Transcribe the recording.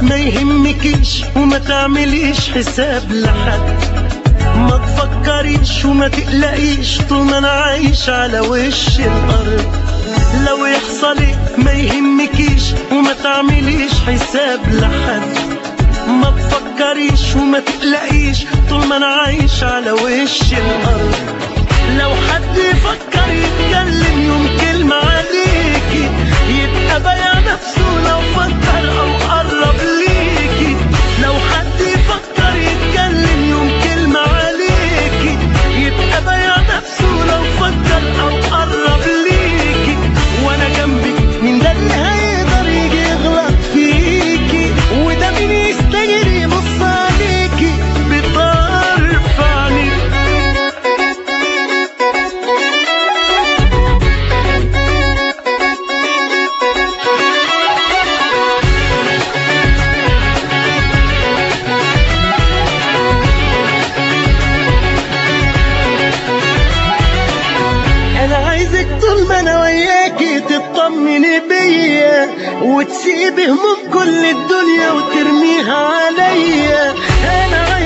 ما يهمكيش وما تعمليش حساب لحد ما تفكريش وما تقلقيش طول ما انا عايش على وش الارض لو يحصل إيه ما يهمكيش وما تعمليش حساب لحد ما تفكريش وما تقلقيش طول ما انا عايش على وش الارض لو حد يفكر يتكلم يوم كلمة عليكي يبقى بايع نفسه لو فكر او قرب ليكي لو حد يفكر يتكلم يوم كلمة عليكي يبقى بايع نفسه لو فكر او قرب ليكي وانا جنبك مين ده اللي هيقدر يجي يغلط فيكي وده مين يستجري يبص عليكي بطرف عينيكي انا عايزك طول ما انا وياكي تطمني بيا وتسيبي هموم كل الدنيا وترميها عليا انا